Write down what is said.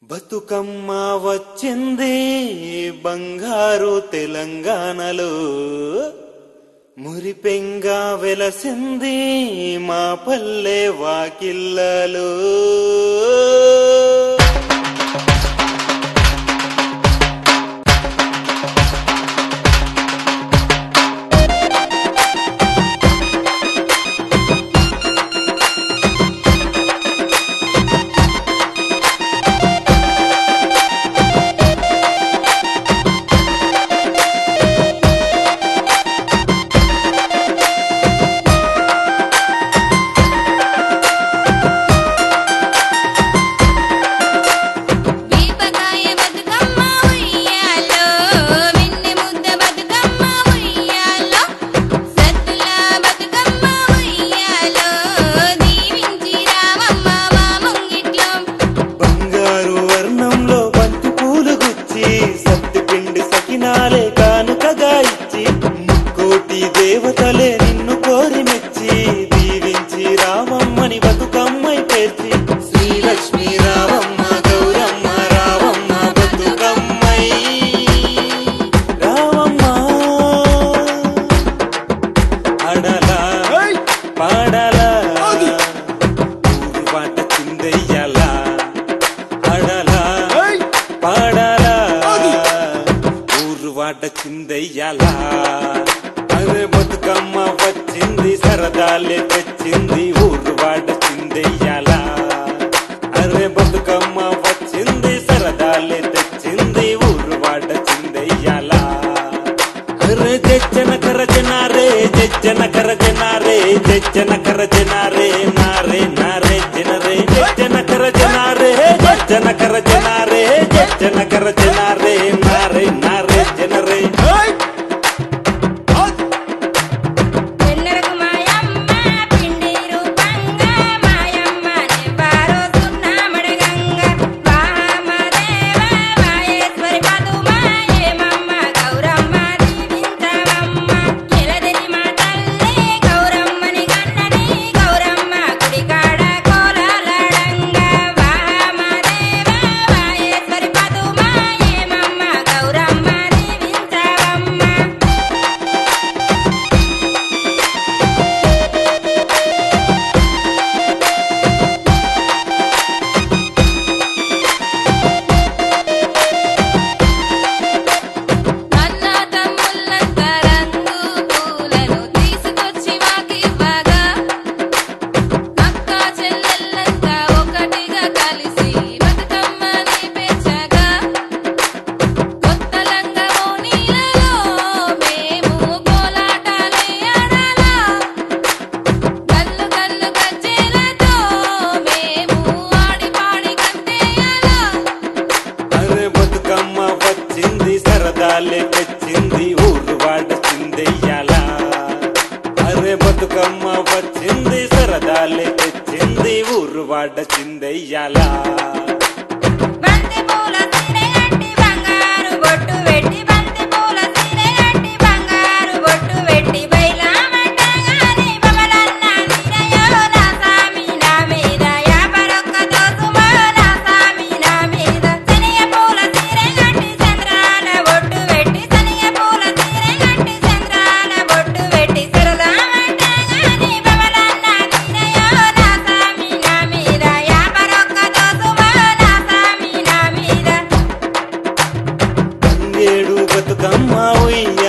బతుకమ్మ వచ్చింది బంగారు తెలంగాణలో మురిపెంగా వెలసింది మా పల్లె వాకిళ్ళలో దీపకాయ బతుకమ్మ ఉయ్యాలో మిన్నె ముద్ద బతుకమ్మ ఉయ్యాలో సత్తుల బతుకమ్మ ఉయ్యాలో దీవించి రావమ్మ మా ముంగిట్లో బంగారు వర్ణంలో బంతి పూలు గుచ్చి సత్తి పిండి సకినాలే కానుకగా ఇచ్చి ముక్కోటి దేవతలే నిన్ను కోరి మెచ్చి దీవించి రావమ్మని బతుకమ్మై పేర్చి శ్రీలక్ష్మి రావమ్మ గౌరమ్మ రావమ్మ బతుకమ్మై రావమ్మ అడలా పాడలా ఊరు బాట చిందయ్యాలా అడలా పాడలా ఊరు వాట చిందయ్యాలా అరే బతుకమ్మ వచ్చింది సరదాలే తెచ్చింది ఊరు వాట చిందయ్యాలా అరే బతుకమ్మ వచ్చింది సరదాలే తెచ్చింది ఊరు వాట చిందయ్యాలా అరే జన కర జనారే జన కర జనారే జన కర జనారే నారే నారే జనరే జన కర జనారే జన కర జనారే జన కర జనారే నారే నారే జనరే ఎన్నరకు మాయమ్మ పిండి రూపంగా మాయమ్మ నెవ్వారో సున్నామడగంగ వామదేవ మాయేశ్వరి పదుమ ఏమమ్మ గౌరమ్మ దీవించవమ్మ ఎలదరి మా తల్లి గౌరమ్మని కన్నని గౌరమ్మ గుడికాడ కోలాలడంగ వామదేవ మాయేశ్వరి పదుమ ఏమమ్మ గౌరమ్మ దీవించవమ్మ అన్న తమ్ముళ్ళంతా రంగు పూలను తీసుకొచ్చి మాకివ్వగా అక్క చెల్లెళ్ళంతా ఒకటిగా కలిసి బతుకమ్మని పెంచగా కొత్త లంగమోనీలలో మేము కోలాటాలే ఆడాలా గల్లు గల్లు గజ్జెలతో మేము ఆడి పాడి గంతేయాలా అరే బతుకమ్మ వచ్చింది సరదాలే తెచ్చింది ఊరు వాడ చిందయ్యాలా అరే బతుకమ్మ వచ్చింది సరదాలే తెచ్చింది ఊరు వాడ చిందయ్యాలా బంతి పూల సీరె కట్టి బంగారు బొట్టు పెట్టి బంతి పూల సీరె కట్టి బంగారు బొట్టు పెట్టి బైలామంటగాని బమలన్న నీరయో నా సామి నా మీద యాపరొక్క దోసుమో నా సామి నా మీద శనిగ పూల సీరె కట్టి చంద్రాల బొట్టు పెట్టి శనిగ పూల సీరె కట్టి చంద్రాల బొట్టు పెట్టి సరదామంటగాని బమలన్న నీరయో నా సామి నా మీద యాపరొక్క దోసుమో నా సామి నా మీద తంగేడు బతుకమ్మ ఉయ్య